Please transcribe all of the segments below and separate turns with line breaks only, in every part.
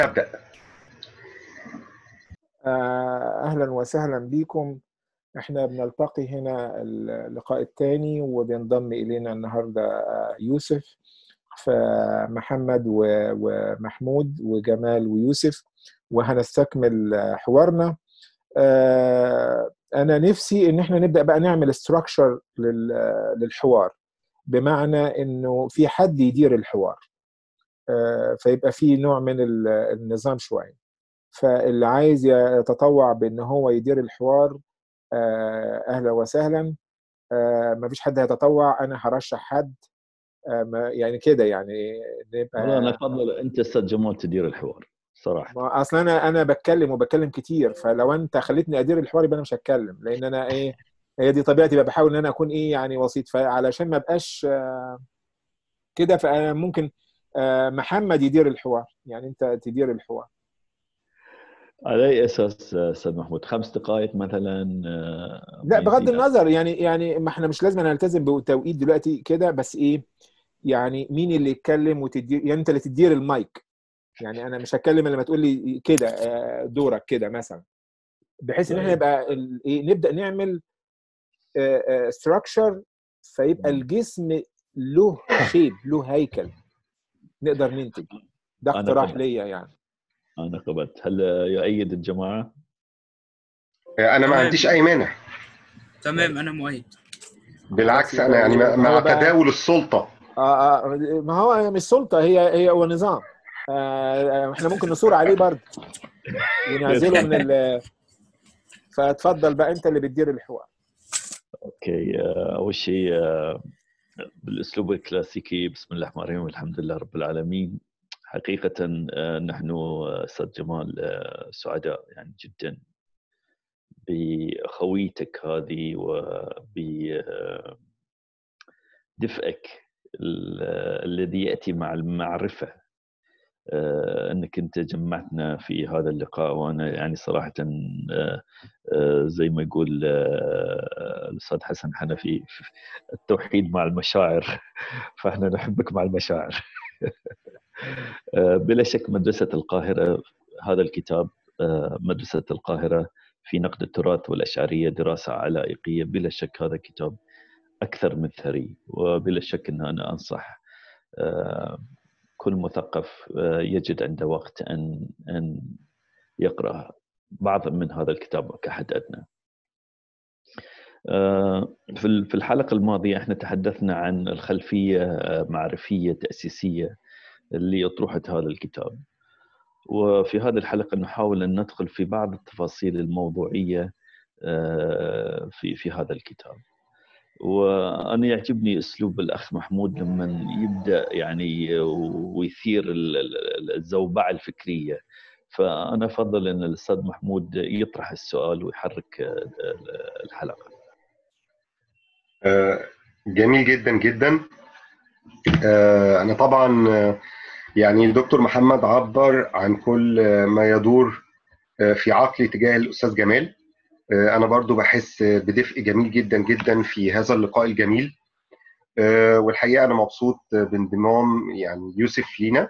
ابدا
اهلا وسهلا بكم احنا بنلتقي هنا اللقاء الثاني وبينضم الينا النهارده يوسف فمحمد ومحمود وجمال ويوسف وهنستكمل حوارنا انا نفسي ان احنا نبدا بقى نعمل استراكشر للحوار بمعنى انه في حد يدير الحوار فيبقى في نوع من النظام شويه فاللي عايز يتطوع بان هو يدير الحوار اهلا وسهلا ما فيش حد هيتطوع انا هرشح حد يعني كده يعني
نبقى انا افضل انت استاذ جمال تدير الحوار صراحه
اصلا انا انا بتكلم وبتكلم كتير فلو انت خليتني ادير الحوار يبقى انا مش هتكلم لان انا ايه هي دي طبيعتي بقى بحاول ان انا اكون ايه يعني وسيط فعلشان ما ابقاش كده فانا ممكن محمد يدير الحوار يعني انت تدير الحوار
على اي اساس استاذ محمود خمس دقائق مثلا
لا بغض النظر يعني يعني ما احنا مش لازم نلتزم بتوقيت دلوقتي كده بس ايه يعني مين اللي يتكلم وتدير يعني انت اللي تدير المايك يعني انا مش هتكلم الا لما تقول لي كده دورك كده مثلا بحيث ان احنا يبقى ايه نبدا نعمل ستراكشر فيبقى الجسم له شيب له هيكل نقدر ننتج ده اقتراح ليا يعني
انا قبلت هل يؤيد الجماعه؟
انا ما عنديش اي مانع
تمام انا مؤيد
بالعكس انا يعني مع تداول السلطه
اه اه ما هو مش سلطه هي هي هو نظام آه احنا ممكن نصور عليه برضه ونعزله من ال فاتفضل بقى انت اللي بتدير الحوار
اوكي اول شيء بالاسلوب الكلاسيكي بسم الله الرحمن الرحيم والحمد لله رب العالمين حقيقة نحن أستاذ جمال سعداء يعني جدا بخويتك هذه وبدفئك الذي يأتي مع المعرفة انك انت جمعتنا في هذا اللقاء وانا يعني صراحه زي ما يقول الاستاذ حسن حنفي التوحيد مع المشاعر فاحنا نحبك مع المشاعر بلا شك مدرسه القاهره هذا الكتاب مدرسه القاهره في نقد التراث والاشعريه دراسه علائقيه بلا شك هذا كتاب اكثر من ثري وبلا شك ان انا انصح كل مثقف يجد عنده وقت ان ان يقرا بعض من هذا الكتاب كحد ادنى. في الحلقه الماضيه احنا تحدثنا عن الخلفيه معرفيه تاسيسيه اللي اطروحه هذا الكتاب. وفي هذه الحلقه نحاول ان ندخل في بعض التفاصيل الموضوعيه في في هذا الكتاب. وانا يعجبني اسلوب الاخ محمود لما يبدا يعني ويثير الزوبعه الفكريه فانا افضل ان الاستاذ محمود يطرح السؤال ويحرك الحلقه
جميل جدا جدا انا طبعا يعني الدكتور محمد عبر عن كل ما يدور في عقلي تجاه الاستاذ جمال انا برضو بحس بدفء جميل جدا جدا في هذا اللقاء الجميل والحقيقه انا مبسوط بانضمام يعني يوسف لينا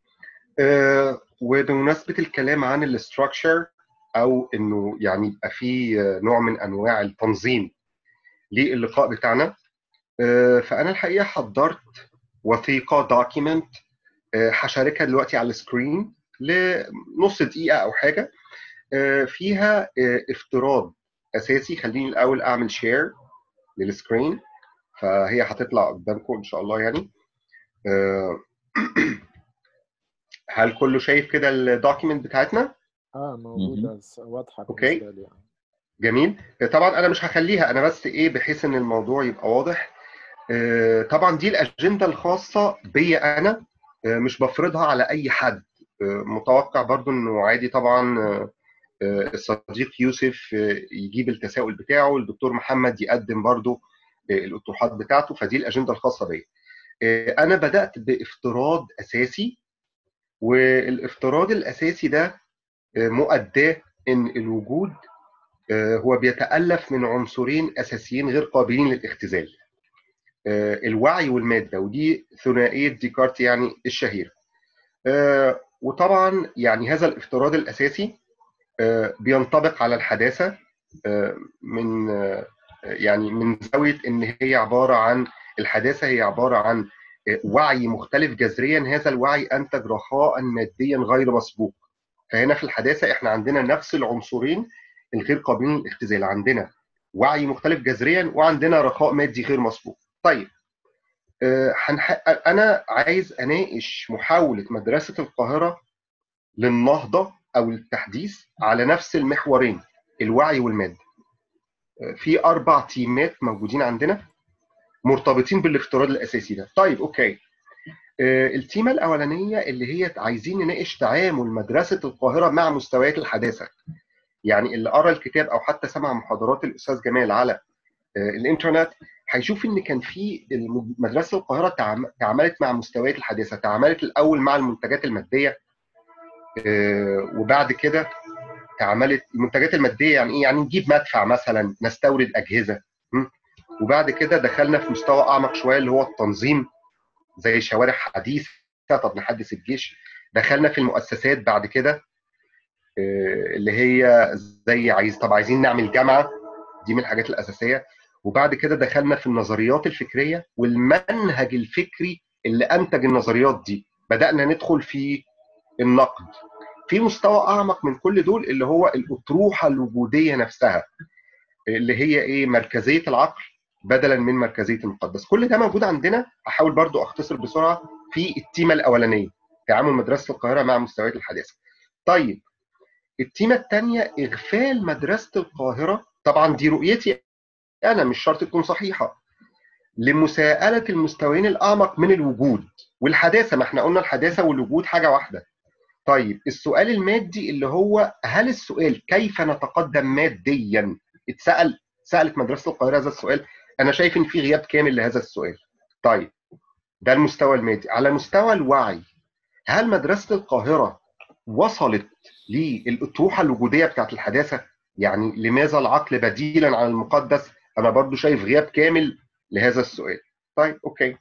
وبمناسبه الكلام عن الاستراكشر او انه يعني يبقى في نوع من انواع التنظيم للقاء بتاعنا فانا الحقيقه حضرت وثيقه دوكيمنت هشاركها دلوقتي على السكرين لنص دقيقه او حاجه فيها افتراض اساسي خليني الاول اعمل شير للسكرين فهي هتطلع قدامكم ان شاء الله يعني هل كله شايف كده الدوكيمنت بتاعتنا؟
اه موجوده واضحه
اوكي
يعني.
جميل طبعا انا مش هخليها انا بس ايه بحيث ان الموضوع يبقى واضح طبعا دي الاجنده الخاصه بيا انا مش بفرضها على اي حد متوقع برضو انه عادي طبعا الصديق يوسف يجيب التساؤل بتاعه الدكتور محمد يقدم برضو الاطروحات بتاعته فدي الاجنده الخاصه بيا انا بدات بافتراض اساسي والافتراض الاساسي ده مؤداه ان الوجود هو بيتالف من عنصرين اساسيين غير قابلين للاختزال الوعي والماده ودي ثنائيه ديكارت يعني الشهيره وطبعا يعني هذا الافتراض الاساسي آه، بينطبق على الحداثه آه، من آه، يعني من زاويه ان هي عباره عن الحداثه هي عباره عن وعي مختلف جذريا هذا الوعي انتج رخاء ماديا غير مسبوق فهنا في الحداثه احنا عندنا نفس العنصرين الغير قابلين للاختزال عندنا وعي مختلف جذريا وعندنا رخاء مادي غير مسبوق طيب آه، هنح... انا عايز اناقش محاوله مدرسه القاهره للنهضه او التحديث على نفس المحورين الوعي والماده آه، في اربع تيمات موجودين عندنا مرتبطين بالافتراض الاساسي ده طيب اوكي آه، التيمه الاولانيه اللي هي عايزين نناقش تعامل مدرسه القاهره مع مستويات الحداثه يعني اللي قرا الكتاب او حتى سمع محاضرات الاستاذ جمال على آه، الانترنت هيشوف ان كان في الم- مدرسه القاهره تعام- تعاملت مع مستويات الحداثه تعاملت الاول مع المنتجات الماديه آه، وبعد كده تعاملت المنتجات الماديه يعني ايه يعني نجيب مدفع مثلا نستورد اجهزه م? وبعد كده دخلنا في مستوى اعمق شويه اللي هو التنظيم زي شوارع حديثه طب نحدث الجيش دخلنا في المؤسسات بعد كده آه، اللي هي زي عايز طب عايزين نعمل جامعه دي من الحاجات الاساسيه وبعد كده دخلنا في النظريات الفكريه والمنهج الفكري اللي انتج النظريات دي بدانا ندخل في النقد في مستوى اعمق من كل دول اللي هو الاطروحه الوجوديه نفسها اللي هي ايه مركزيه العقل بدلا من مركزيه المقدس كل ده موجود عندنا هحاول برضو اختصر بسرعه في التيمه الاولانيه تعامل مدرسه القاهره مع مستويات الحداثه طيب التيمه الثانيه اغفال مدرسه القاهره طبعا دي رؤيتي انا مش شرط تكون صحيحه لمساءله المستويين الاعمق من الوجود والحداثه ما احنا قلنا الحداثه والوجود حاجه واحده طيب السؤال المادي اللي هو هل السؤال كيف نتقدم ماديا اتسال سالت مدرسه القاهره هذا السؤال انا شايف ان في غياب كامل لهذا السؤال طيب ده المستوى المادي على مستوى الوعي هل مدرسه القاهره وصلت للاطروحه الوجوديه بتاعت الحداثه يعني لماذا العقل بديلا عن المقدس انا برضو شايف غياب كامل لهذا السؤال طيب اوكي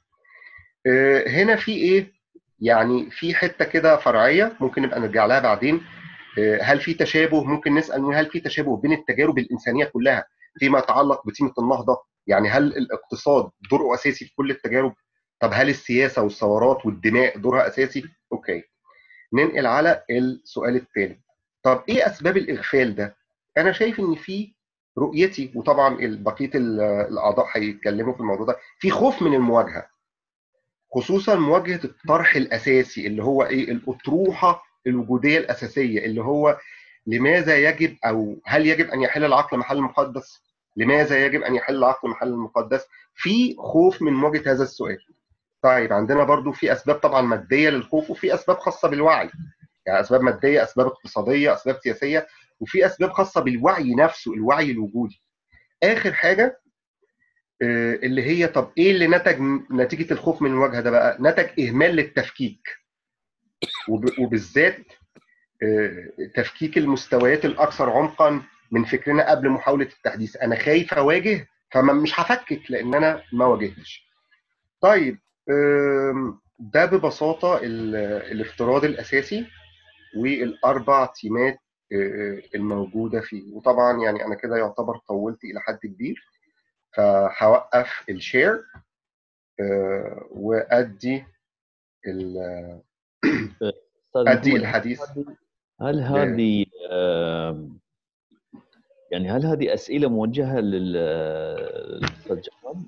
آه، هنا في ايه يعني في حته كده فرعيه ممكن نبقى نرجع لها بعدين آه، هل في تشابه ممكن نسال هل في تشابه بين التجارب الانسانيه كلها فيما يتعلق بتيمه النهضه يعني هل الاقتصاد دوره اساسي في كل التجارب طب هل السياسه والثورات والدماء دورها اساسي اوكي ننقل على السؤال الثالث طب ايه اسباب الاغفال ده انا شايف ان في رؤيتي وطبعا بقيه ال- الاعضاء هيتكلموا في الموضوع ده في خوف من المواجهه خصوصا مواجهه الطرح الاساسي اللي هو ايه الاطروحه الوجوديه الاساسيه اللي هو لماذا يجب او هل يجب ان يحل العقل محل المقدس؟ لماذا يجب ان يحل العقل محل المقدس؟ في خوف من مواجهه هذا السؤال. طيب عندنا برضو في اسباب طبعا ماديه للخوف وفي اسباب خاصه بالوعي. يعني اسباب ماديه، اسباب اقتصاديه، اسباب سياسيه، وفي اسباب خاصه بالوعي نفسه، الوعي الوجودي. اخر حاجه آه، اللي هي طب ايه اللي نتج نتيجه الخوف من المواجهه ده بقى؟ نتج اهمال للتفكيك. وب- وبالذات آه، تفكيك المستويات الاكثر عمقا من فكرنا قبل محاوله التحديث انا خايف اواجه فمش هفكك لان انا ما واجهتش طيب آم، ده ببساطه ال- الافتراض الاساسي والاربع تيمات آه، الموجوده فيه وطبعا يعني انا كده يعتبر طولت الى حد كبير فهوقف الشير آه، وادي ال-
أستاذ
ادي
محمد،
الحديث
هل هذه آم، يعني هل هذه اسئله موجهه لل- للاستاذ جمال؟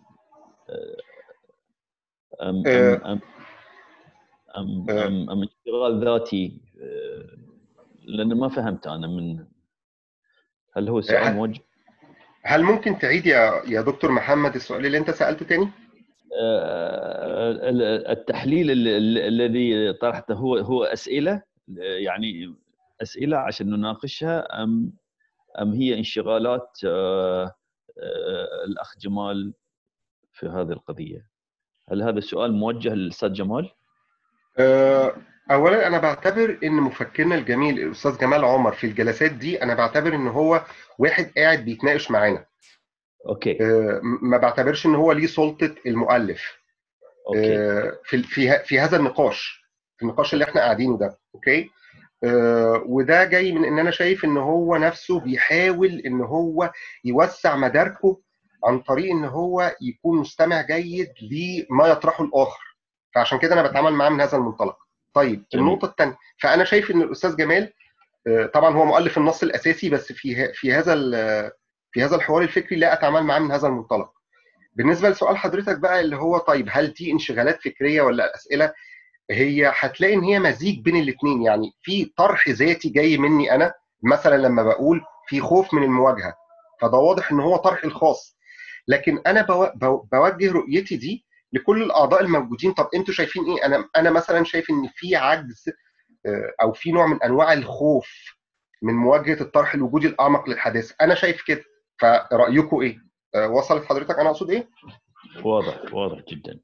ام
آه،
ام ام ام,
آه.
أم, أم اشتغال ذاتي آه، لان ما فهمت انا من هل هو
آه.
سؤال موجه
هل ممكن تعيد يا يا دكتور محمد السؤال اللي انت سالته تاني؟
آه، ال- التحليل ال- ال- الذي طرحته هو هو اسئله يعني اسئله عشان نناقشها ام ام هي انشغالات آه، آه، الاخ جمال في هذه القضيه؟ هل هذا السؤال موجه للاستاذ جمال؟
آه، اولا انا بعتبر ان مفكرنا الجميل الاستاذ جمال عمر في الجلسات دي انا بعتبر ان هو واحد قاعد بيتناقش معانا
اوكي
آه، ما بعتبرش ان هو ليه سلطه المؤلف
اوكي
آه، في في ه- في هذا النقاش في في النقاش اللي احنا قاعدينه ده اوكي آه وده جاي من ان انا شايف ان هو نفسه بيحاول ان هو يوسع مداركه عن طريق ان هو يكون مستمع جيد لما يطرحه الاخر فعشان كده انا بتعامل معاه من هذا المنطلق طيب
جميل.
النقطه الثانيه فانا شايف ان الاستاذ جمال آه، طبعا هو مؤلف النص الاساسي بس في ه- في هذا ال- في هذا الحوار الفكري لا اتعامل معاه من هذا المنطلق بالنسبه لسؤال حضرتك بقى اللي هو طيب هل دي انشغالات فكريه ولا اسئله هي هتلاقي ان هي مزيج بين الاثنين يعني في طرح ذاتي جاي مني انا مثلا لما بقول في خوف من المواجهه فده واضح ان هو طرحي الخاص لكن انا بو- بو- بوجه رؤيتي دي لكل الاعضاء الموجودين طب انتوا شايفين ايه انا انا مثلا شايف ان في عجز آه، او في نوع من انواع الخوف من مواجهه الطرح الوجودي الاعمق للحداثه انا شايف كده فرايكم ايه آه، وصلت حضرتك انا اقصد ايه
واضح واضح جدا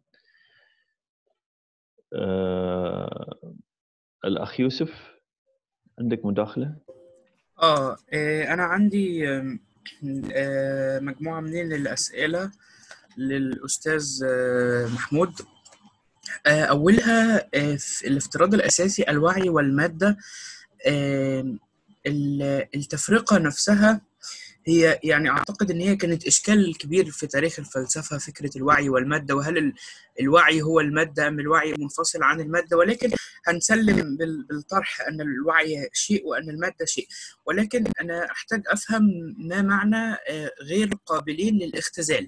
آه، الأخ يوسف عندك مداخلة؟
اه آه، انا عندي آم، آه، مجموعة من الأسئلة للأستاذ آه، محمود آه، أولها آه، في الافتراض الأساسي الوعي والمادة آم، ال- التفرقة نفسها هي يعني أعتقد إن هي كانت إشكال كبير في تاريخ الفلسفة فكرة الوعي والمادة وهل ال- الوعي هو المادة أم الوعي منفصل عن المادة ولكن هنسلم بال- بالطرح أن الوعي شيء وأن المادة شيء ولكن أنا أحتاج أفهم ما معنى آه، غير قابلين للاختزال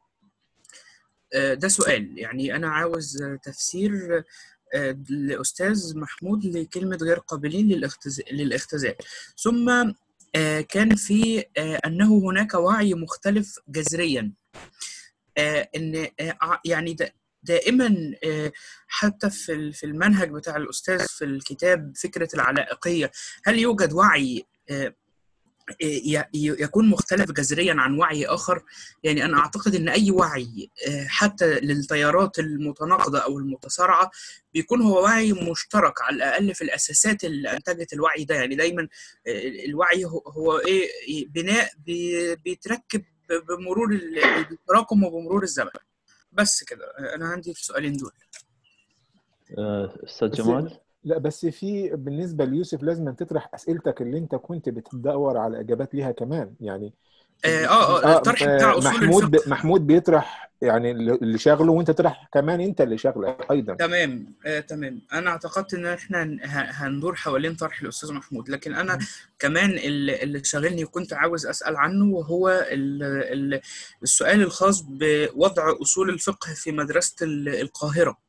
آه، ده سؤال يعني أنا عاوز آه، تفسير آه، لأستاذ محمود لكلمة غير قابلين للاختز- للاختزال ثم آه، كان في آه، أنه هناك وعي مختلف جذريا آه، ان آه، ع- يعني دا- دائما آه، حتى في ال- في المنهج بتاع الاستاذ في الكتاب فكره العلائقيه هل يوجد وعي آه، ي- ي- يكون مختلف جذريا عن وعي اخر يعني انا اعتقد ان اي وعي آه، حتى للتيارات المتناقضه او المتصارعه بيكون هو وعي مشترك على الاقل في الاساسات اللي انتجت الوعي ده يعني دايما آه، الوعي هو- هو ايه بناء بي- بيتركب ب- بمرور ال- التراكم وبمرور الزمن بس كده انا عندي السؤالين دول
آه، أستاذ
بس-
جمال؟
لا بس في بالنسبه ليوسف لازم تطرح اسئلتك اللي انت كنت بتدور على اجابات ليها كمان يعني
اه اه, آه الطرح بتاع اصول
محمود
الفقه
محمود بيطرح يعني اللي شاغله وانت تطرح كمان انت اللي شاغلك ايضا
تمام آه تمام انا اعتقدت ان احنا هن- ه- هندور حوالين طرح الاستاذ محمود لكن انا كمان اللي اللي شاغلني وكنت عاوز اسال عنه وهو ال- ال- السؤال الخاص بوضع اصول الفقه في مدرسه ال- القاهره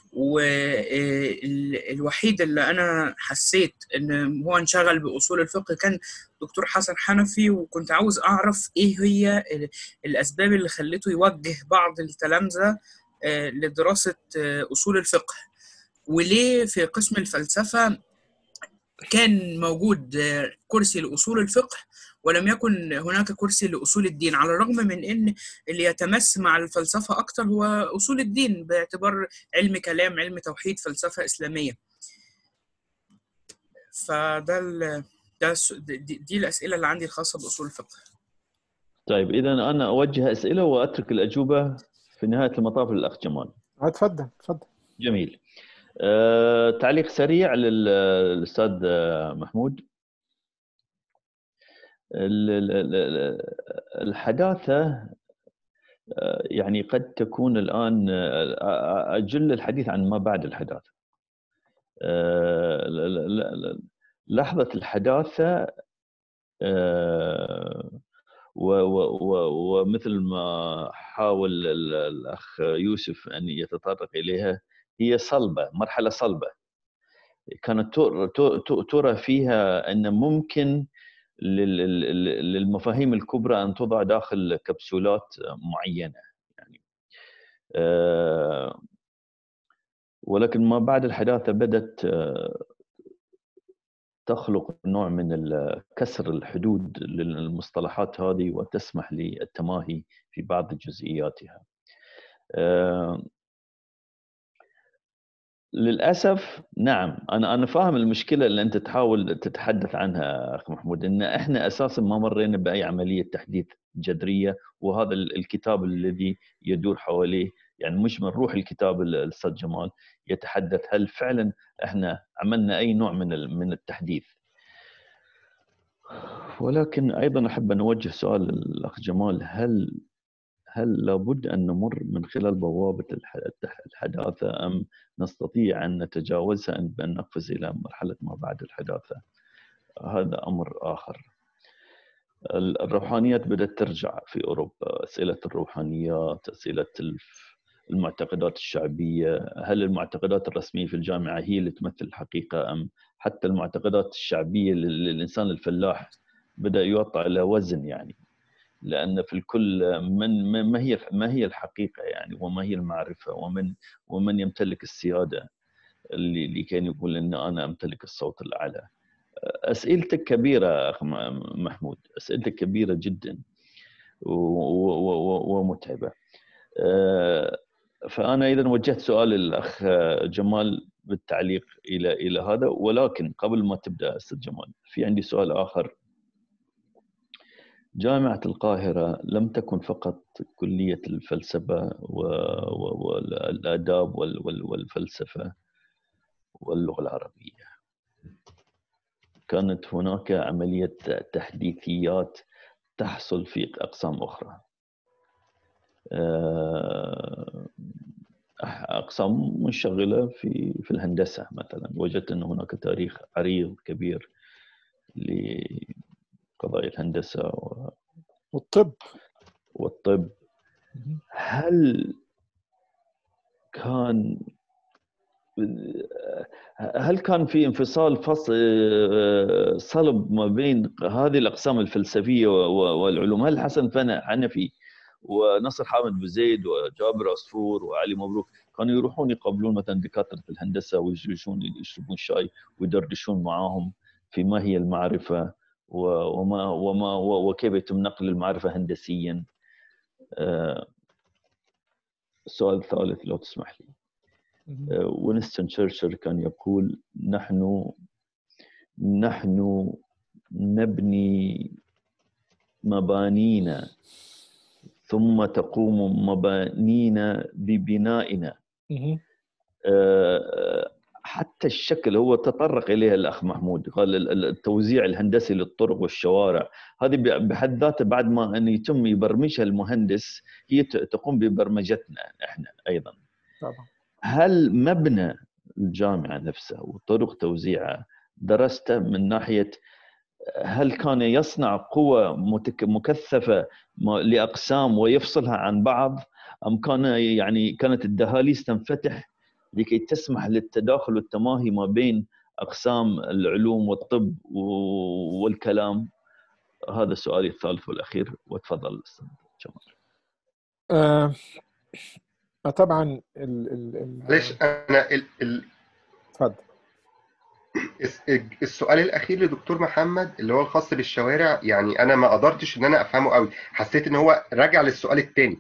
والوحيد اللي انا حسيت ان هو انشغل باصول الفقه كان دكتور حسن حنفي وكنت عاوز اعرف ايه هي ال- الاسباب اللي خلته يوجه بعض التلامذه آه، لدراسه آه، اصول الفقه وليه في قسم الفلسفه كان موجود آه، كرسي لاصول الفقه ولم يكن هناك كرسي لاصول الدين على الرغم من ان اللي يتمس مع الفلسفه اكتر هو اصول الدين باعتبار علم كلام علم توحيد فلسفه اسلاميه فده ال- ده الس- دي, دي الاسئله اللي عندي الخاصه باصول الفقه
طيب إذا أنا أوجه أسئلة وأترك الأجوبة في نهاية المطاف للأخ جمال
اه اتفضل اتفضل
جميل آه، تعليق سريع لل- للأستاذ آه، محمود ال- ال- ال- ال- الحداثة آه، يعني قد تكون الآن آه، أجل الحديث عن ما بعد الحداثة آه، ل- ل- ل- لحظة الحداثة آه، و- و- و- ومثل ما حاول ال- الأخ يوسف أن يتطرق إليها هي صلبة مرحلة صلبة كانت تر- ت- ترى فيها أن ممكن لل- لل- للمفاهيم الكبرى أن توضع داخل كبسولات معينة يعني آه، ولكن ما بعد الحداثة بدأت آه، تخلق نوع من ال- كسر الحدود للمصطلحات هذه وتسمح للتماهي في بعض جزئياتها آه، للاسف نعم انا انا فاهم المشكله اللي انت تحاول تتحدث عنها اخ محمود ان احنا اساسا ما مرينا باي عمليه تحديث جذريه وهذا ال- الكتاب الذي يدور حواليه يعني مش من روح الكتاب الاستاذ جمال يتحدث هل فعلا احنا عملنا اي نوع من من التحديث ولكن ايضا احب ان اوجه سؤال للاخ جمال هل هل لابد ان نمر من خلال بوابه الحداثه ام نستطيع ان نتجاوزها بان نقفز الى مرحله ما بعد الحداثه؟ هذا امر اخر. الروحانيات بدات ترجع في اوروبا، اسئله الروحانيات، اسئله المعتقدات الشعبيه، هل المعتقدات الرسميه في الجامعه هي اللي تمثل الحقيقه ام حتى المعتقدات الشعبيه للانسان الفلاح بدا يوطى على وزن يعني لان في الكل من ما هي ما هي الحقيقه يعني وما هي المعرفه ومن ومن يمتلك السياده اللي اللي كان يقول ان انا امتلك الصوت الاعلى اسئلتك كبيره اخ محمود اسئلتك كبيره جدا ومتعبه فانا اذا وجهت سؤال للاخ جمال بالتعليق الى الى هذا ولكن قبل ما تبدا استاذ جمال في عندي سؤال اخر جامعة القاهرة لم تكن فقط كلية الفلسفة والآداب والفلسفة واللغة العربية كانت هناك عملية تحديثيات تحصل في أقسام أخرى أقسام منشغلة في في الهندسة مثلا وجدت أن هناك تاريخ عريض كبير قضايا الهندسه و...
والطب
والطب هل كان هل كان في انفصال فصل صلب ما بين هذه الاقسام الفلسفيه والعلوم هل حسن فنا حنفي ونصر حامد بزيد وجابر عصفور وعلي مبروك كانوا يروحون يقابلون مثلا دكاتره الهندسه ويجلسون يشربون شاي ويدردشون معاهم في ما هي المعرفه وما وما وكيف يتم نقل المعرفه هندسيا السؤال الثالث لو تسمح لي وينستون تشرشل كان يقول نحن نحن نبني مبانينا ثم تقوم مبانينا ببنائنا حتى الشكل هو تطرق اليها الاخ محمود قال التوزيع الهندسي للطرق والشوارع هذه بحد ذاتها بعد ما ان يتم يبرمجها المهندس هي تقوم ببرمجتنا احنا ايضا طبعا هل مبنى الجامعه نفسها وطرق توزيعها درسته من ناحيه هل كان يصنع قوى مكثفه لاقسام ويفصلها عن بعض ام كان يعني كانت الدهاليز تنفتح لكي تسمح للتداخل والتماهي ما بين اقسام العلوم والطب والكلام هذا سؤالي الثالث والاخير وتفضل استاذ جمال
آه طبعا
معلش انا ال
اتفضل
السؤال الاخير لدكتور محمد اللي هو الخاص بالشوارع يعني انا ما قدرتش ان انا افهمه قوي حسيت ان هو راجع للسؤال الثاني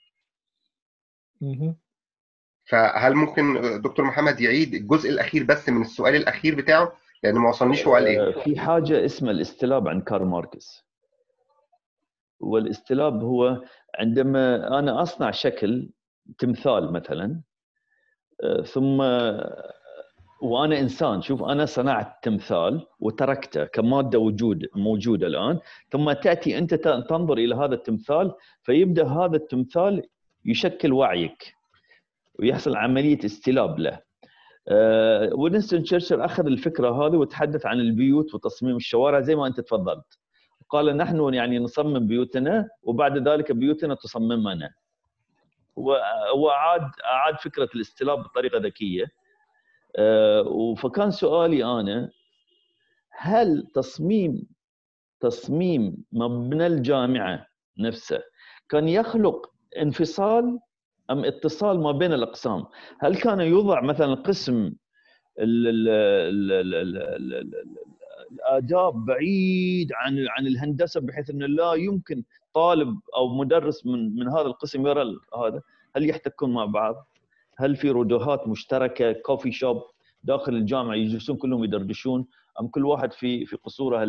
فهل ممكن دكتور محمد يعيد الجزء الاخير بس من السؤال الاخير بتاعه لان ما وصلنيش هو قال ايه
في حاجه اسمها الاستلاب عند كارل ماركس والاستلاب هو عندما انا اصنع شكل تمثال مثلا ثم وانا انسان شوف انا صنعت تمثال وتركته كماده وجود موجوده الان ثم تاتي انت تنظر الى هذا التمثال فيبدا هذا التمثال يشكل وعيك ويحصل عمليه استلاب له. أه وينستون تشرشل اخذ الفكره هذه وتحدث عن البيوت وتصميم الشوارع زي ما انت تفضلت. قال نحن يعني نصمم بيوتنا وبعد ذلك بيوتنا تصممنا. واعاد اعاد فكره الاستلاب بطريقه ذكيه. أه فكان سؤالي انا هل تصميم تصميم مبنى الجامعه نفسه كان يخلق انفصال ام اتصال ما بين الاقسام هل كان يوضع مثلا قسم الاداب بعيد عن عن الهندسه بحيث انه لا يمكن طالب او مدرس من من هذا القسم يرى هذا هل يحتكون مع بعض هل في ردوهات مشتركه كوفي شوب داخل الجامعه يجلسون كلهم يدردشون ام كل واحد في في قصوره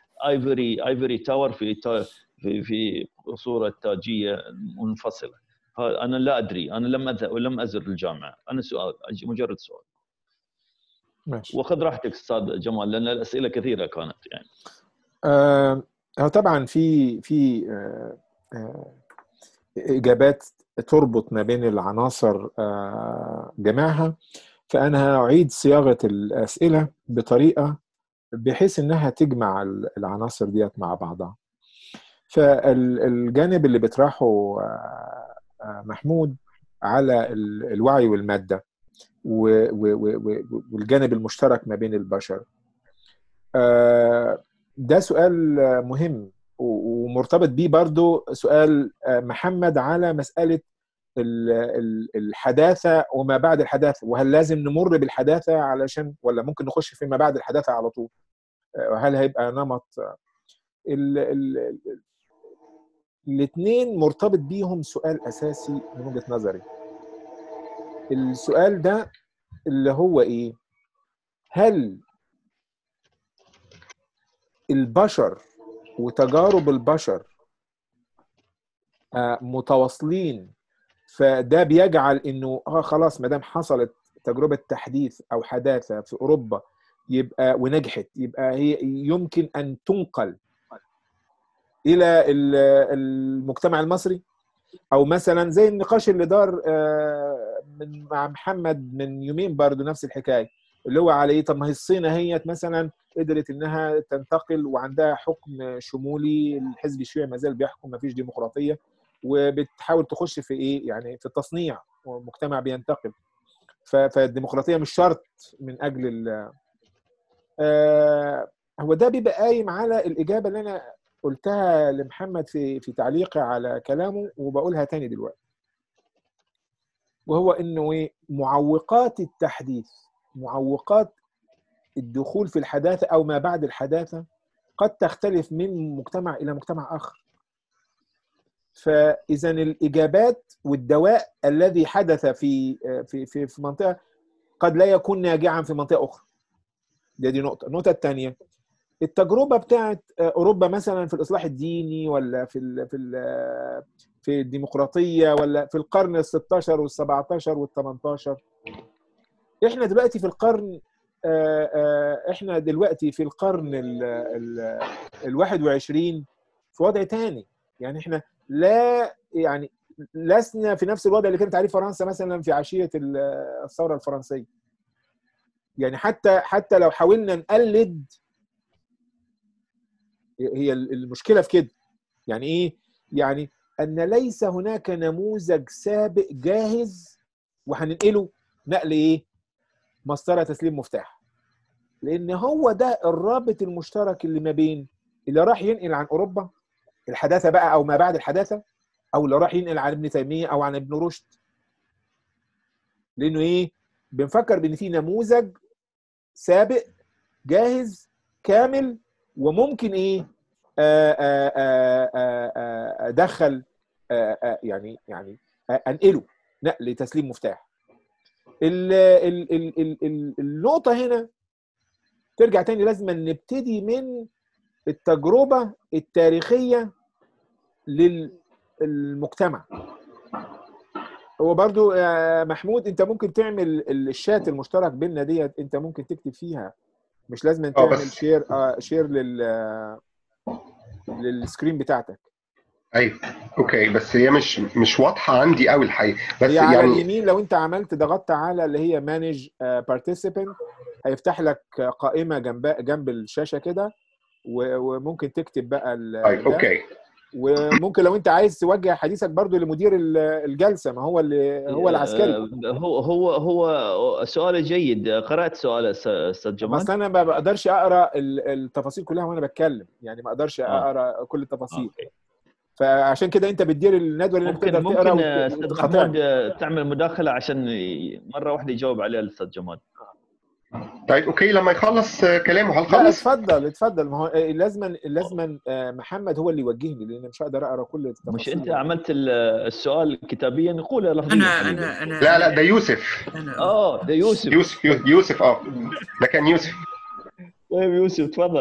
الايفري ايفري تاور في في في قصوره التاجيه منفصله ها- انا لا ادري انا لم أذهب ولم ازر الجامعه انا سؤال مجرد سؤال
ماشي
وخذ راحتك استاذ جمال لان الاسئله كثيره كانت يعني
آه، هو طبعا في في آه، آه، اجابات تربط ما بين العناصر آه، جميعها فانا هاعيد صياغه الاسئله بطريقه بحيث انها تجمع ال- العناصر ديت مع بعضها فالجانب اللي بيطرحه آه، آه، محمود على ال- الوعي والماده و- و- و- و- والجانب المشترك ما بين البشر آه، ده سؤال آه، مهم و- ومرتبط بيه برضو سؤال آه، محمد على مسألة ال- ال- الحداثة وما بعد الحداثة وهل لازم نمر بالحداثة علشان ولا ممكن نخش في ما بعد الحداثة على طول آه، وهل هيبقى نمط ال- ال- ال- الاثنين مرتبط بيهم سؤال أساسي من وجهة نظري السؤال ده اللي هو إيه هل البشر وتجارب البشر آه، متواصلين فده بيجعل انه اه خلاص ما دام حصلت تجربه تحديث او حداثه في اوروبا يبقى ونجحت يبقى هي يمكن ان تنقل الى ال- المجتمع المصري او مثلا زي النقاش اللي دار آه، من مع محمد من يومين برضو نفس الحكايه اللي هو على ايه طب ما هي الصين اهيت مثلا قدرت انها تنتقل وعندها حكم شمولي الحزب الشيوعي ما زال بيحكم ما فيش ديمقراطيه وبتحاول تخش في ايه يعني في التصنيع ومجتمع بينتقل ف- فالديمقراطيه مش شرط من اجل ال آه، هو ده بيبقى قايم على الاجابه اللي انا قلتها لمحمد في في تعليقي على كلامه وبقولها تاني دلوقتي وهو انه إيه؟ معوقات التحديث معوقات الدخول في الحداثه او ما بعد الحداثه قد تختلف من مجتمع الى مجتمع اخر فاذا الاجابات والدواء الذي حدث في في في في منطقه قد لا يكون ناجعا في منطقه اخرى دي دي نقطه النقطه الثانيه التجربه بتاعت اوروبا مثلا في الاصلاح الديني ولا في ال في ال في الديمقراطيه ولا في القرن ال 16 وال 17 وال 18 احنا دلوقتي في القرن آه، آه، احنا دلوقتي في القرن ال ال ال 21 في وضع تاني يعني احنا لا يعني لسنا في نفس الوضع اللي كانت عليه فرنسا مثلا في عشيه ال- الثوره الفرنسيه يعني حتى حتى لو حاولنا نقلد هي المشكله في كده يعني ايه يعني ان ليس هناك نموذج سابق جاهز وهننقله نقل ايه مسطره تسليم مفتاح لان هو ده الرابط المشترك اللي ما بين اللي راح ينقل عن اوروبا الحداثه بقى او ما بعد الحداثه او اللي راح ينقل عن ابن تيميه او عن ابن رشد لانه ايه بنفكر بان في نموذج سابق جاهز كامل وممكن ايه آه، آه، آه، آه، آه، ادخل آه، آه، يعني يعني آه، انقله نقل تسليم مفتاح ال ال ال ال ال النقطه هنا ترجع تاني لازم نبتدي من التجربه التاريخيه للمجتمع هو برضو يا محمود انت ممكن تعمل الشات المشترك بيننا ديت انت ممكن تكتب فيها مش لازم تعمل
بس.
شير آه شير لل للسكرين بتاعتك
ايوه اوكي بس هي مش مش واضحه عندي قوي الحقيقه بس
هي على
يعني
اليمين لو انت عملت ضغطت على اللي هي مانج بارتيسيبنت هيفتح لك قائمه جنب جنب الشاشه كده و- وممكن تكتب بقى ال-
طيب
ده.
اوكي
وممكن لو انت عايز توجه حديثك برضو لمدير ال- الجلسه ما هو اللي هو العسكري
آه، هو هو هو سؤال جيد قرات سؤال أس- استاذ جمال
بس انا ما بقدرش اقرا ال- التفاصيل كلها وانا بتكلم يعني ما اقدرش
آه.
اقرا كل التفاصيل
أوكي.
فعشان كده انت بتدير الندوه اللي انت
ممكن
تقدر تقرا
ممكن
وت-
استاذ
وتقاطعني.
محمود آه، تعمل مداخله عشان ي- مره واحده يجاوب عليها الاستاذ جمال
طيب اوكي لما يخلص آه، كلامه
لا
هنخلص
اتفضل اتفضل ما هو لازما لازما محمد هو اللي يوجهني لان مش هقدر اقرا كل التفاصيل
مش انت عملت ال- السؤال كتابيا قوله لفظيا
انا
حبيبي.
انا انا
لا لا ده يوسف
انا
اه ده يوسف
يوسف يوسف اه ده كان يوسف
طيب يوسف تفضل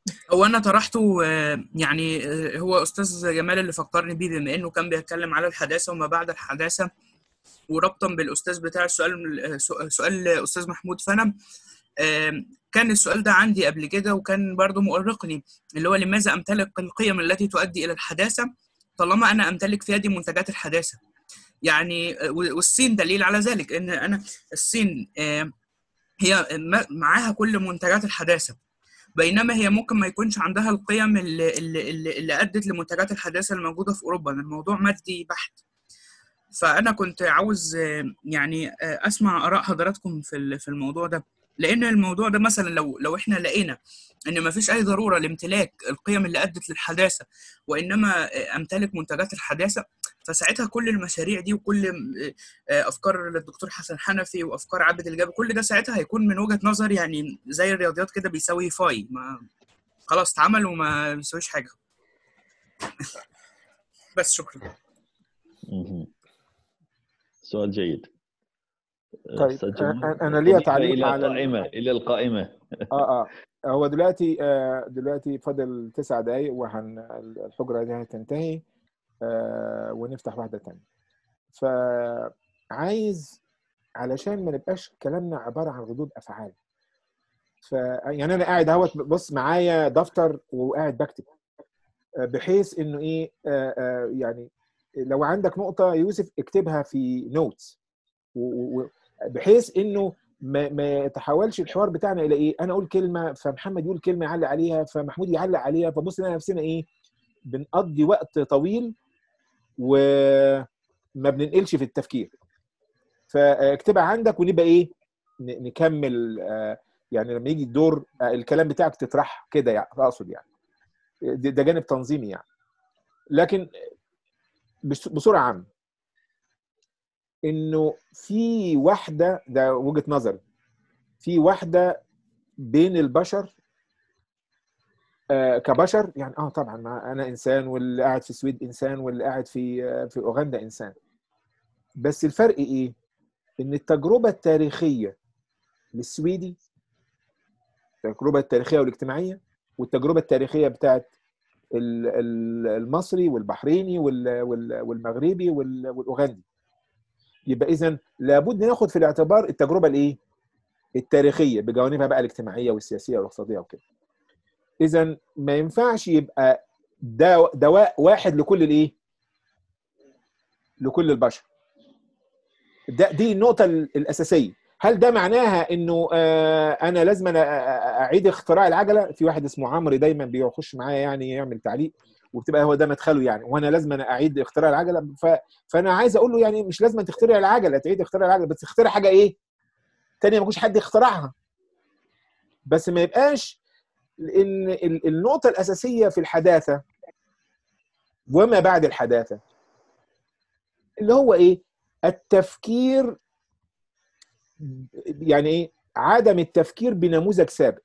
هو انا طرحته آه، يعني آه، هو استاذ جمال اللي فكرني بيه بما انه كان بيتكلم على الحداثه وما بعد الحداثه وربطا بالاستاذ بتاع السؤال آه، سؤ- سؤال استاذ محمود فانا آم، كان السؤال ده عندي قبل كده وكان برضو مؤرقني اللي هو لماذا امتلك القيم التي تؤدي الى الحداثه طالما انا امتلك في يدي منتجات الحداثه يعني آه، والصين دليل على ذلك ان انا الصين آم، هي م- معاها كل منتجات الحداثه بينما هي ممكن ما يكونش عندها القيم اللي, اللي, اللي اللي ادت لمنتجات الحداثه الموجوده في اوروبا لأن الموضوع مادي بحت فانا كنت عاوز آه، يعني آه، اسمع اراء حضراتكم في ال- في الموضوع ده لان الموضوع ده مثلا لو لو احنا لقينا ان ما فيش اي ضروره لامتلاك القيم اللي ادت للحداثه وانما آه، امتلك منتجات الحداثه فساعتها كل المشاريع دي وكل آه، آه، افكار الدكتور حسن حنفي وافكار عابد الجابر كل ده ساعتها هيكون من وجهه نظر يعني زي الرياضيات كده بيساوي فاي ما خلاص اتعمل وما بيساويش حاجه بس شكرا
مهم. سؤال جيد
طيب
أستاذ جمال.
أنا- أنا ليا
بالنسبة
تعليق
الى
على ال-
القائمه الى القائمه
اه اه هو دلوقتي آه دلوقتي فاضل تسع دقايق وهن الحجرة دي هتنتهي آه ونفتح واحدة تانية فعايز علشان ما نبقاش كلامنا عبارة عن ردود أفعال ف يعني أنا قاعد اهوت بص معايا دفتر وقاعد بكتب آه، بحيث إنه إيه آه آه يعني لو عندك نقطة يوسف اكتبها في نوتس بحيث إنه ما ما يتحولش الحوار بتاعنا الى ايه؟ انا اقول كلمه فمحمد يقول كلمه يعلق عليها فمحمود يعلق عليها فبص لنا نفسنا ايه؟ بنقضي وقت طويل وما بننقلش في التفكير. فاكتبها عندك ونبقى ايه؟ ن- نكمل آه، يعني لما يجي الدور آه، الكلام بتاعك تطرح كده يعني اقصد يعني. ده ده جانب تنظيمي يعني. لكن بس- بصوره عامه انه في واحده ده وجهه نظري في واحده بين البشر آه كبشر يعني اه طبعا ما انا انسان واللي قاعد في السويد انسان واللي قاعد في آه في اوغندا انسان بس الفرق ايه؟ ان التجربه التاريخيه للسويدي التجربه التاريخيه والاجتماعيه والتجربه التاريخيه بتاعت ال- ال- المصري والبحريني وال- وال- والمغربي وال- والاوغندي يبقى اذا لابد ناخد في الاعتبار التجربه الايه؟ التاريخيه بجوانبها بقى الاجتماعيه والسياسيه والاقتصاديه وكده. اذا ما ينفعش يبقى دواء, دواء واحد لكل الايه؟ لكل البشر. ده دي النقطه ال- الاساسيه. هل ده معناها انه آه انا لازم أنا اعيد اختراع العجله؟ في واحد اسمه عمرو دايما بيخش معايا يعني يعمل تعليق وبتبقى هو ده مدخله يعني وانا لازم أنا اعيد اختراع العجله ف... فانا عايز اقول له يعني مش لازم تخترع العجله تعيد اختراع العجله بس تخترع حاجه ايه؟ تانية ما كنتش حد يخترعها بس ما يبقاش ان ال- النقطه الاساسيه في الحداثه وما بعد الحداثه اللي هو ايه؟ التفكير يعني ايه؟ عدم التفكير بنموذج سابق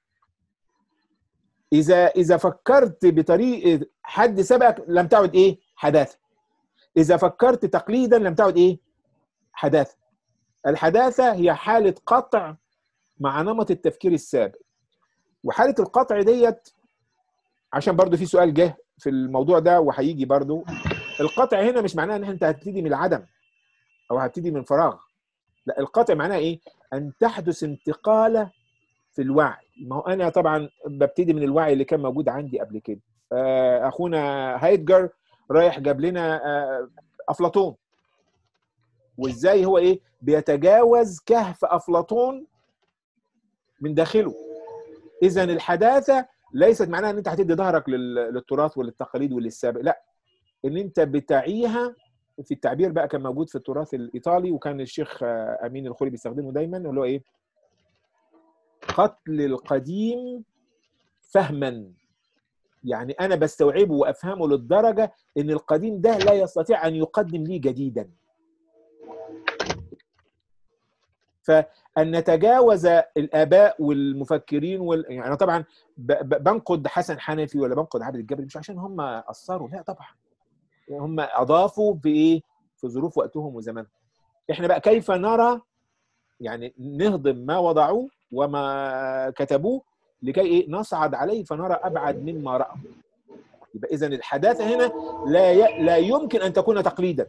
اذا اذا فكرت بطريقه حد سبقك لم تعد ايه؟ حداثه اذا فكرت تقليدا لم تعد ايه؟ حداثه الحداثه هي حاله قطع مع نمط التفكير السابق وحاله القطع ديت عشان برضو في سؤال جه في الموضوع ده وهيجي برضو القطع هنا مش معناه ان انت هتبتدي من العدم او هتبتدي من فراغ لا القطع معناه ايه ان تحدث انتقاله في الوعي ما هو انا طبعا ببتدي من الوعي اللي كان موجود عندي قبل كده آه، اخونا هايدجر رايح جاب لنا آه، افلاطون وازاي هو ايه بيتجاوز كهف افلاطون من داخله اذا الحداثه ليست معناها ان انت هتدي ظهرك لل- للتراث وللتقاليد وللسابق لا ان انت بتعيها في التعبير بقى كان موجود في التراث الايطالي وكان الشيخ آه، امين الخولي بيستخدمه دايما اللي هو ايه قتل القديم فهما يعني انا بستوعبه وافهمه للدرجه ان القديم ده لا يستطيع ان يقدم لي جديدا فان نتجاوز الاباء والمفكرين وال... يعني انا طبعا ب... ب... بنقد حسن حنفي ولا بنقد عبد الجبري مش عشان هم قصروا لا طبعا هم اضافوا بايه في ظروف وقتهم وزمانهم احنا بقى كيف نرى يعني نهضم ما وضعوه وما كتبوه لكي ايه نصعد عليه فنرى ابعد مما راى يبقى اذا الحداثه هنا لا ي... لا يمكن ان تكون تقليدا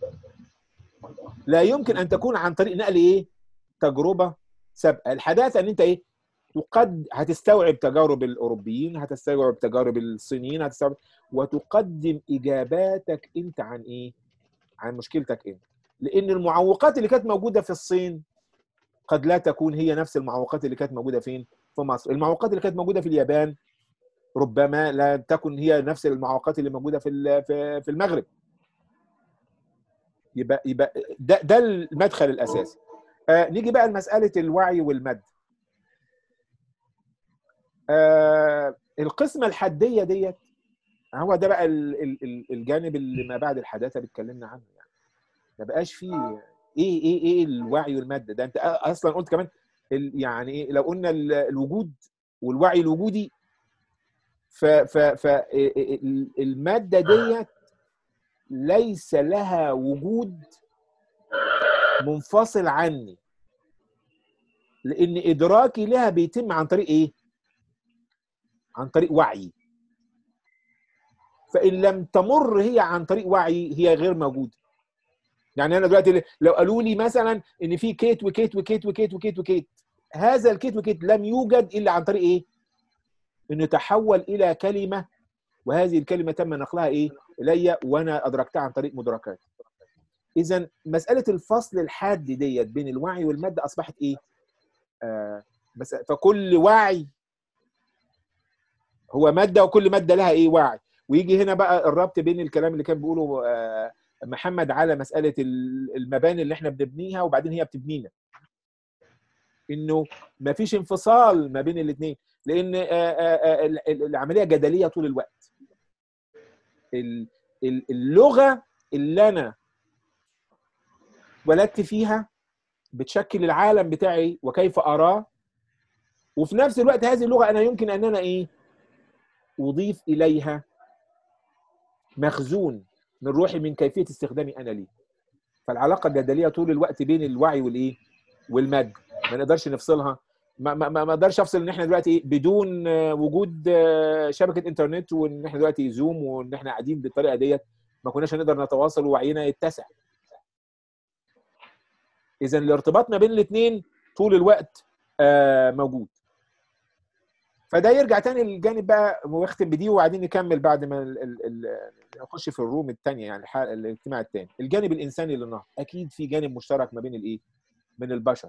لا يمكن ان تكون عن طريق نقل ايه تجربه سابقه الحداثه ان انت ايه تقد هتستوعب تجارب الاوروبيين هتستوعب تجارب الصينيين هتستوعب وتقدم اجاباتك انت عن ايه عن مشكلتك انت لان المعوقات اللي كانت موجوده في الصين قد لا تكون هي نفس المعوقات اللي كانت موجوده فين في مصر المعوقات اللي كانت موجوده في اليابان ربما لا تكن هي نفس المعوقات اللي موجوده في ال- في في المغرب يبقى يبقى ده ده المدخل الاساسي آه نيجي بقى لمساله الوعي والمد آه القسمه الحديه ديت هو ده بقى ال- ال- ال- الجانب اللي ما بعد الحداثه بيتكلمنا عنه يعني ما بقاش فيه ايه ايه ايه الوعي والماده ده انت اصلا قلت كمان ال- يعني ايه لو قلنا ال- الوجود والوعي الوجودي ف ف ف ال- الماده ديت ليس لها وجود منفصل عني لان ادراكي لها بيتم عن طريق ايه عن طريق وعي فان لم تمر هي عن طريق وعي هي غير موجوده يعني انا دلوقتي لو قالوا لي مثلا ان في كيت وكيت وكيت وكيت وكيت وكيت هذا الكيت وكيت لم يوجد الا عن طريق ايه انه تحول الى كلمه وهذه الكلمه تم نقلها ايه الي وانا ادركتها عن طريق مدركات اذا مساله الفصل الحاد ديت بين الوعي والماده اصبحت ايه آه بس فكل وعي هو ماده وكل ماده لها ايه وعي ويجي هنا بقى الربط بين الكلام اللي كان بيقوله آه محمد على مساله ال- المباني اللي احنا بنبنيها وبعدين هي بتبنينا انه ما فيش انفصال ما بين الاثنين لان آه، آه، آه، ال- ال- العمليه جدليه طول الوقت ال- ال- اللغه اللي انا ولدت فيها بتشكل العالم بتاعي وكيف اراه وفي نفس الوقت هذه اللغه انا يمكن ان انا ايه اضيف اليها مخزون من روحي من كيفيه استخدامي انا ليه فالعلاقه الجدليه طول الوقت بين الوعي والايه والماده ما نقدرش نفصلها ما ما ما ما اقدرش افصل ان احنا دلوقتي إيه؟ بدون آه، وجود آه، شبكه انترنت وان احنا دلوقتي زوم وان احنا قاعدين بالطريقه ديت ما كناش هنقدر نتواصل ووعينا يتسع اذا الارتباط ما بين الاثنين طول الوقت آه، موجود فده يرجع تاني للجانب بقى واختم بدي وبعدين نكمل بعد ما ال- ال- ال- نخش في الروم الثانيه يعني الح- الاجتماع الثاني الجانب الانساني للنهضه اكيد في جانب مشترك ما بين الايه من البشر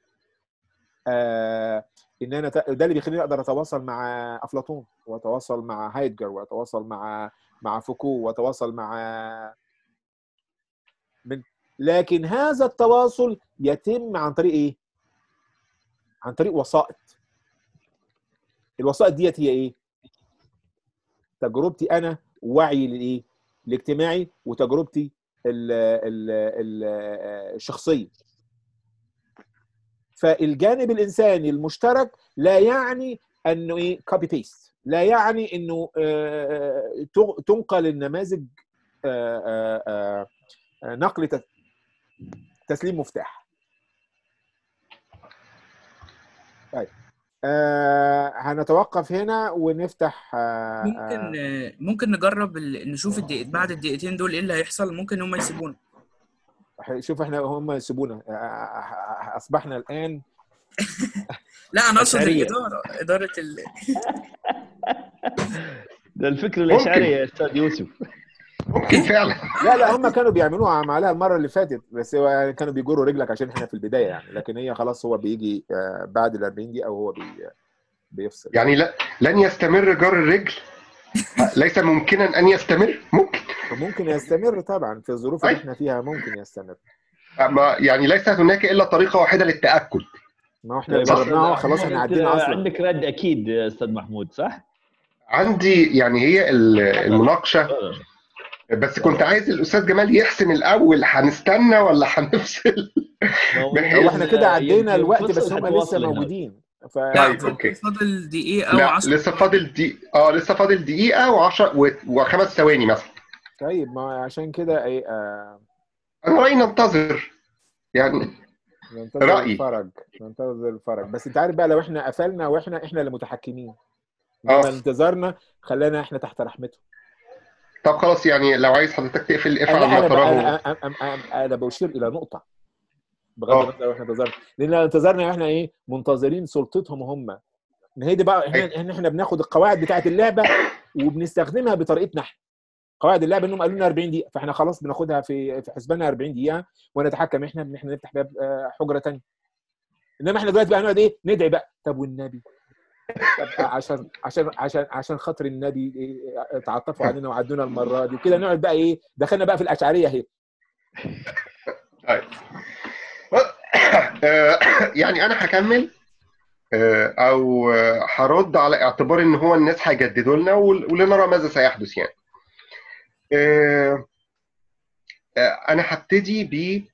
آه ان انا ت- ده اللي بيخليني اقدر اتواصل مع افلاطون واتواصل مع هايدجر واتواصل مع مع فوكو واتواصل مع من لكن هذا التواصل يتم عن طريق ايه عن طريق وسائط الوسائط ديت هي ايه تجربتي انا وعي للايه الاجتماعي وتجربتي ال ال ال الشخصيه فالجانب الانساني المشترك لا يعني انه ايه كوبي بيست لا يعني انه آه، تغ- تنقل النماذج آه، آه، آه، آه، نقل تس- تسليم مفتاح طيب آه هنتوقف هنا ونفتح آه
ممكن آه، ممكن نجرب ال- نشوف الدقيقة بعد الدقيقتين دول ايه اللي هيحصل ممكن هم يسيبونا
آه شوف احنا هم يسيبونا آه، آه، اصبحنا الان
لا انا اقصد
أشعرية.
الاداره اداره ال...
ده الفكره الاشعريه يا استاذ يوسف
ممكن فعلا
لا لا هم كانوا بيعملوها عليها المره اللي فاتت بس هو كانوا بيجروا رجلك عشان احنا في البدايه يعني لكن هي خلاص هو بيجي آه، بعد ال 40 دقيقه وهو بي بيفصل
يعني لا لن يستمر جر الرجل ليس ممكنا ان يستمر ممكن
ممكن يستمر طبعا في الظروف اللي
أي.
احنا فيها ممكن يستمر
ما يعني ليس هناك الا طريقه واحده للتاكد
ما هو احنا
طيب،
جربناها خلاص احنا
عندك-
عدينا اصلا
عندك رد اكيد يا استاذ محمود صح؟
عندي يعني هي ال- المناقشه بس كنت عايز الاستاذ جمال يحسم الاول هنستنى ولا هنفصل
هو احنا كده عدينا
يمكن
الوقت
فرصة
بس هم لسه
التواصل هناك.
موجودين ف...
لا
طيب،
فاضل-
أوكي.
فاضل دقيقه
لا
و10
لسه فاضل دي اه لسه فاضل دقيقه و10 وخمس ثواني مثلا
طيب ما عشان كده ايه آه...
انا رايي ننتظر يعني
ننتظر
رأيي.
الفرج ننتظر الفرج بس انت عارف بقى لو احنا قفلنا واحنا احنا اللي متحكمين
آه.
انما انتظارنا خلانا احنا تحت رحمته
طب خلاص يعني لو عايز حضرتك تقفل
انا
افعل ما
انا بقى
تراه
انا, أنا, أنا, أنا بشير الى نقطه بغض
آه.
النظر لو احنا انتظرنا لان لو انتظرنا احنا ايه منتظرين سلطتهم هم ان هي دي بقى احنا احنا, احنا بناخد القواعد بتاعه اللعبه وبنستخدمها بطريقتنا احنا قواعد اللعبه انهم قالوا لنا 40 دقيقه فاحنا خلاص بناخدها في في حسبانها 40 دقيقه ونتحكم احنا ان احنا نفتح باب آه، حجره ثانيه انما احنا دلوقتي بقى هنقعد ايه ندعي بقى طب والنبي طب عشان عشان عشان عشان خاطر النبي إيه، تعطفوا علينا وعدونا المره دي وكده نقعد بقى ايه دخلنا بقى في الاشعريه اهي
طيب آه، يعني انا هكمل آه، او آه، هرد على اعتبار ان هو الناس هيجددوا لنا ول- ولنرى ماذا سيحدث يعني آه، آه، انا هبتدي ب